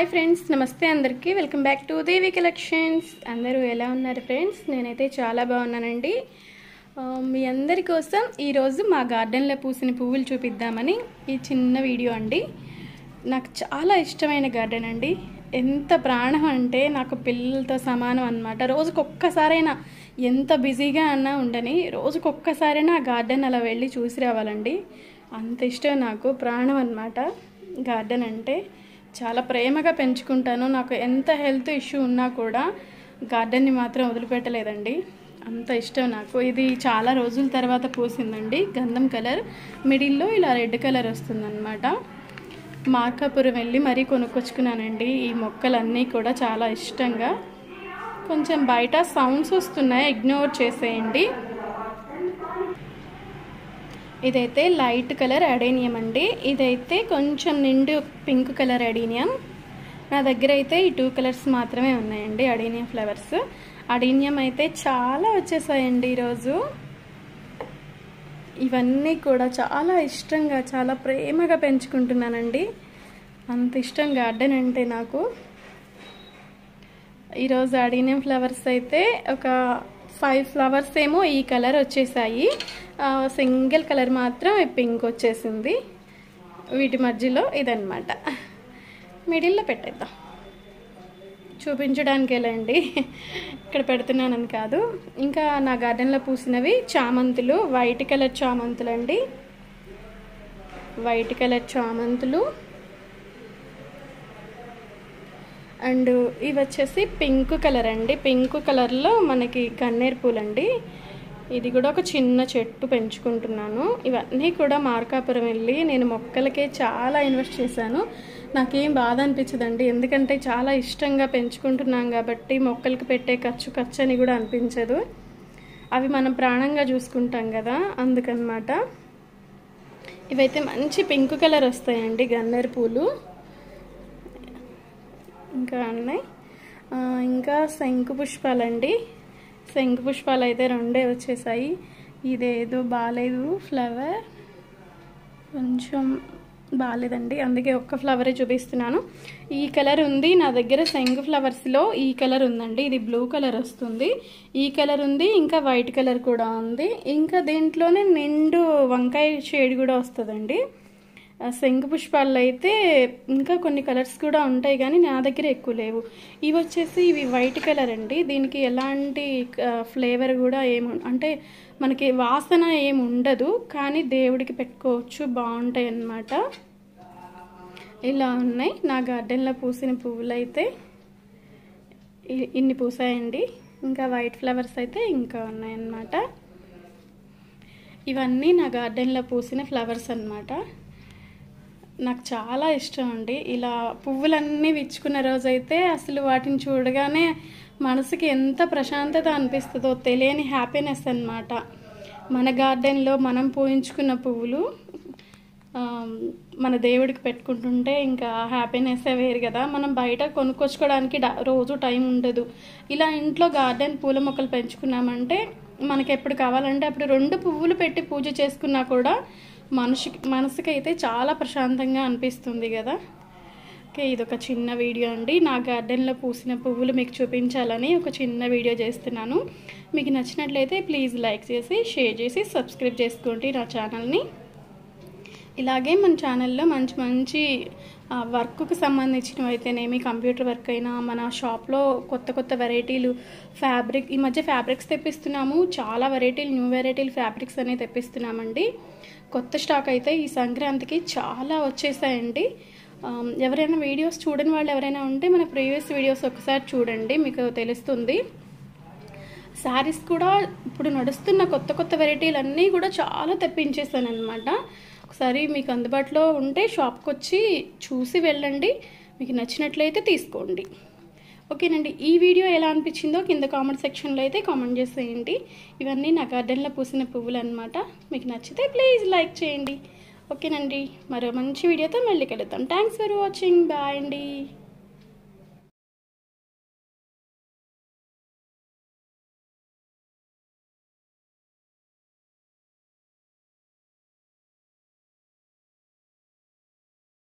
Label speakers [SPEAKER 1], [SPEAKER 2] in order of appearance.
[SPEAKER 1] hi friends నమస్తే అందరికీ welcome back to Devi collections అందరూ ఎలా ఉన్నారు ఫ్రెండ్స్ నేనైతే చాలా బాగున్నానండి ఆ, మీ అందరి కోసం ఈరోజు మా గార్డెన్లో పూసిన పువ్వులు చూపిద్దామని ఈ చిన్న వీడియో అండి నాకు చాలా ఇష్టమైన గార్డెన్ అండి ఎంత ప్రాణం అంటే నాకు పిల్లలతో సమానం అనమాట రోజుకు ఒక్కసారైనా ఎంత బిజీగా అన్నా ఉండని రోజుకు ఒక్కసారైనా ఆ గార్డెన్ అలా వెళ్ళి చూసి రావాలండి అంత ఇష్టం నాకు ప్రాణం అనమాట గార్డెన్ అంటే చాలా ప్రేమగా పెంచుకుంటాను నాకు ఎంత హెల్త్ ఇష్యూ ఉన్నా కూడా గార్డెన్ని మాత్రం వదిలిపెట్టలేదండి అంత ఇష్టం నాకు ఇది చాలా రోజుల తర్వాత పూసిందండి గంధం కలర్ మిడిల్లో ఇలా రెడ్ కలర్ వస్తుందన్నమాట మార్కాపురం వెళ్ళి మరీ కొనుక్కొచ్చుకున్నానండి ఈ మొక్కలన్నీ కూడా చాలా ఇష్టంగా కొంచెం బయట సౌండ్స్ వస్తున్నాయి ఇగ్నోర్ చేసేయండి ఇదైతే లైట్ కలర్ అడేనియం అండి ఇదైతే కొంచెం నిండు పింక్ కలర్ అడీనియం నా దగ్గర అయితే ఈ టూ కలర్స్ మాత్రమే ఉన్నాయండి అడీనియం ఫ్లవర్స్ అడీనియం అయితే చాలా వచ్చేసాయండి ఈరోజు ఇవన్నీ కూడా చాలా ఇష్టంగా చాలా ప్రేమగా పెంచుకుంటున్నానండి అంత ఇష్టం గార్డెన్ అంటే నాకు ఈరోజు అడీనియం ఫ్లవర్స్ అయితే ఒక ఫైవ్ ఫ్లవర్స్ ఏమో ఈ కలర్ వచ్చేసాయి సింగిల్ కలర్ మాత్రం పింక్ వచ్చేసింది వీటి మధ్యలో ఇదనమాట మిడిల్లో పెట్టేద్దాం చూపించడానికి వెళ్ళండి ఇక్కడ పెడుతున్నానని కాదు ఇంకా నా గార్డెన్లో పూసినవి చామంతులు వైట్ కలర్ చామంతులు అండి వైట్ కలర్ చామంతులు అండ్ ఇవి వచ్చేసి పింక్ కలర్ అండి పింక్ కలర్లో మనకి గన్నేరు పూలండి ఇది కూడా ఒక చిన్న చెట్టు పెంచుకుంటున్నాను ఇవన్నీ కూడా మార్కాపురం వెళ్ళి నేను మొక్కలకే చాలా ఇన్వెస్ట్ చేశాను నాకేం బాధ అనిపించదండి ఎందుకంటే చాలా ఇష్టంగా పెంచుకుంటున్నాం కాబట్టి మొక్కలకి పెట్టే ఖర్చు ఖర్చు అని కూడా అనిపించదు అవి మనం ప్రాణంగా చూసుకుంటాం కదా అందుకనమాట ఇవైతే మంచి పింక్ కలర్ వస్తాయండి గన్నేరు పూలు ఇంకా ఉన్నాయి ఇంకా శంకు పుష్పాలండి శంకు పుష్పాలు అయితే రెండే వచ్చేసాయి ఇదేదో బాగాలేదు ఫ్లవర్ కొంచెం బాగాలేదండి అందుకే ఒక్క ఫ్లవరే చూపిస్తున్నాను ఈ కలర్ ఉంది నా దగ్గర శంగు ఫ్లవర్స్లో ఈ కలర్ ఉందండి ఇది బ్లూ కలర్ వస్తుంది ఈ కలర్ ఉంది ఇంకా వైట్ కలర్ కూడా ఉంది ఇంకా దీంట్లోనే నిండు వంకాయ షేడ్ కూడా వస్తుందండి శంఖ పుష్పాల్లో అయితే ఇంకా కొన్ని కలర్స్ కూడా ఉంటాయి కానీ నా దగ్గర ఎక్కువ లేవు ఇవి వచ్చేసి ఇవి వైట్ కలర్ అండి దీనికి ఎలాంటి ఫ్లేవర్ కూడా ఏమి అంటే మనకి వాసన ఏమి ఉండదు కానీ దేవుడికి పెట్టుకోవచ్చు బాగుంటాయి అన్నమాట ఇలా ఉన్నాయి నా గార్డెన్లో పూసిన పువ్వులు అయితే ఇన్ని పూసాయండి ఇంకా వైట్ ఫ్లవర్స్ అయితే ఇంకా ఉన్నాయన్నమాట ఇవన్నీ నా గార్డెన్లో పూసిన ఫ్లవర్స్ అన్నమాట నాకు చాలా ఇష్టం అండి ఇలా పువ్వులన్నీ విచ్చుకున్న రోజైతే అసలు వాటిని చూడగానే మనసుకి ఎంత ప్రశాంతత అనిపిస్తుందో తెలియని హ్యాపీనెస్ అనమాట మన గార్డెన్లో మనం పూయించుకున్న పువ్వులు మన దేవుడికి పెట్టుకుంటుంటే ఇంకా హ్యాపీనెస్ వేరు కదా మనం బయట కొనుక్కొచ్చుకోవడానికి రోజు టైం ఉండదు ఇలా ఇంట్లో గార్డెన్ పూల మొక్కలు పెంచుకున్నామంటే మనకి ఎప్పుడు కావాలంటే అప్పుడు రెండు పువ్వులు పెట్టి పూజ చేసుకున్నా కూడా మనిషికి మనసుకైతే చాలా ప్రశాంతంగా అనిపిస్తుంది కదా ఓకే ఇది ఒక చిన్న వీడియో అండి నా గార్డెన్లో పూసిన పువ్వులు మీకు చూపించాలని ఒక చిన్న వీడియో చేస్తున్నాను మీకు నచ్చినట్లయితే ప్లీజ్ లైక్ చేసి షేర్ చేసి సబ్స్క్రైబ్ చేసుకోండి నా ఛానల్ని ఇలాగే మన ఛానల్లో మంచి మంచి వర్క్కి సంబంధించినవి అయితేనేమి కంప్యూటర్ వర్క్ అయినా మన షాప్లో కొత్త కొత్త వెరైటీలు ఫ్యాబ్రిక్ ఈ మధ్య ఫ్యాబ్రిక్స్ తెప్పిస్తున్నాము చాలా వెరైటీలు న్యూ వెరైటీలు ఫ్యాబ్రిక్స్ అనేవి తెప్పిస్తున్నామండి కొత్త స్టాక్ అయితే ఈ సంక్రాంతికి చాలా వచ్చేసాయండి ఎవరైనా వీడియోస్ చూడని వాళ్ళు ఎవరైనా ఉంటే మన ప్రీవియస్ వీడియోస్ ఒకసారి చూడండి మీకు తెలుస్తుంది శారీస్ కూడా ఇప్పుడు నడుస్తున్న కొత్త కొత్త వెరైటీలు అన్నీ కూడా చాలా తెప్పించేసాను అనమాట ఒకసారి మీకు అందుబాటులో ఉంటే షాప్కి వచ్చి చూసి వెళ్ళండి మీకు నచ్చినట్లయితే తీసుకోండి ఓకేనండి ఈ వీడియో ఎలా అనిపించిందో కింద కామెంట్ సెక్షన్లో అయితే కామెంట్ చేసేయండి ఇవన్నీ నా గార్డెన్లో పూసిన పువ్వులు అనమాట మీకు నచ్చితే ప్లీజ్ లైక్ చేయండి ఓకేనండి మరో మంచి వీడియోతో మళ్ళీ కలుద్దాం థ్యాంక్స్ ఫర్ వాచింగ్ బాయ్ అండి